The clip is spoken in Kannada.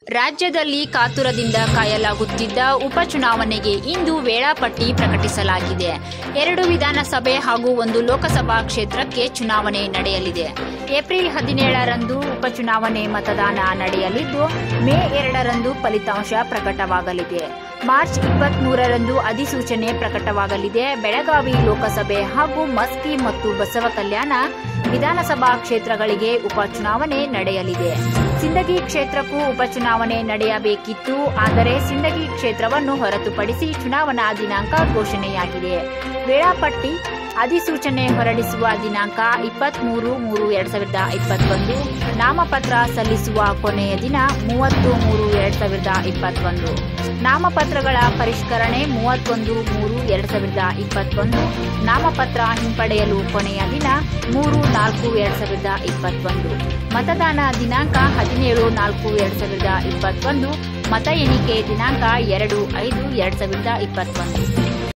ರಾಜ್ಯದಲ್ಲಿ ಕಾತುರದಿಂದ ಕಾಯಲಾಗುತ್ತಿದ್ದ ಉಪಚುನಾವಣೆಗೆ ಇಂದು ವೇಳಾಪಟ್ಟಿ ಪ್ರಕಟಿಸಲಾಗಿದೆ ಎರಡು ವಿಧಾನಸಭೆ ಹಾಗೂ ಒಂದು ಲೋಕಸಭಾ ಕ್ಷೇತ್ರಕ್ಕೆ ಚುನಾವಣೆ ನಡೆಯಲಿದೆ ಏಪ್ರಿಲ್ ಹದಿನೇಳರಂದು ಉಪಚುನಾವಣೆ ಮತದಾನ ನಡೆಯಲಿದ್ದು ಮೇ ಎರಡರಂದು ಫಲಿತಾಂಶ ಪ್ರಕಟವಾಗಲಿದೆ ಮಾರ್ಚ್ ಇಪ್ಪತ್ಮೂರರಂದು ಅಧಿಸೂಚನೆ ಪ್ರಕಟವಾಗಲಿದೆ ಬೆಳಗಾವಿ ಲೋಕಸಭೆ ಹಾಗೂ ಮಸ್ಕಿ ಮತ್ತು ಬಸವ ಕಲ್ಯಾಣ ವಿಧಾನಸಭಾ ಕ್ಷೇತ್ರಗಳಿಗೆ ಉಪಚುನಾವಣೆ ನಡೆಯಲಿದೆ ಸಿಂದಗಿ ಕ್ಷೇತ್ರಕ್ಕೂ ಉಪಚುನಾವಣೆ ನಡೆಯಬೇಕಿತ್ತು ಆದರೆ ಸಿಂದಗಿ ಕ್ಷೇತ್ರವನ್ನು ಹೊರತುಪಡಿಸಿ ಚುನಾವಣಾ ದಿನಾಂಕ ಘೋಷಣೆಯಾಗಿದೆ ವೇಳಾಪಟ್ಟಿ ಅಧಿಸೂಚನೆ ಹೊರಡಿಸುವ ದಿನಾಂಕ ಇಪ್ಪತ್ಮೂರು ಮೂರು ಎರಡ್ ಸಾವಿರದ ಇಪ್ಪತ್ತೊಂದು ನಾಮಪತ್ರ ಸಲ್ಲಿಸುವ ಕೊನೆಯ ದಿನ ಮೂವತ್ತು ಮೂರು ಎರಡ್ ಸಾವಿರದ ಇಪ್ಪತ್ತೊಂದು ನಾಮಪತ್ರಗಳ ಪರಿಷ್ಕರಣೆ ಮೂವತ್ತೊಂದು ಮೂರು ಎರಡ್ ಸಾವಿರದ ಇಪ್ಪತ್ತೊಂದು ನಾಮಪತ್ರ ಹಿಂಪಡೆಯಲು ಕೊನೆಯ ದಿನ ಮೂರು ನಾಲ್ಕು ಎರಡ್ ಸಾವಿರದ ಇಪ್ಪತ್ತೊಂದು ಮತದಾನ ದಿನಾಂಕ ಹದಿನೇಳು ನಾಲ್ಕು ಎರಡ್ ಸಾವಿರದ ಇಪ್ಪತ್ತೊಂದು ಮತ ಎಣಿಕೆ ದಿನಾಂಕ ಎರಡು ಐದು ಎರಡ್ ಸಾವಿರದ ಇಪ್ಪತ್ತೊಂದು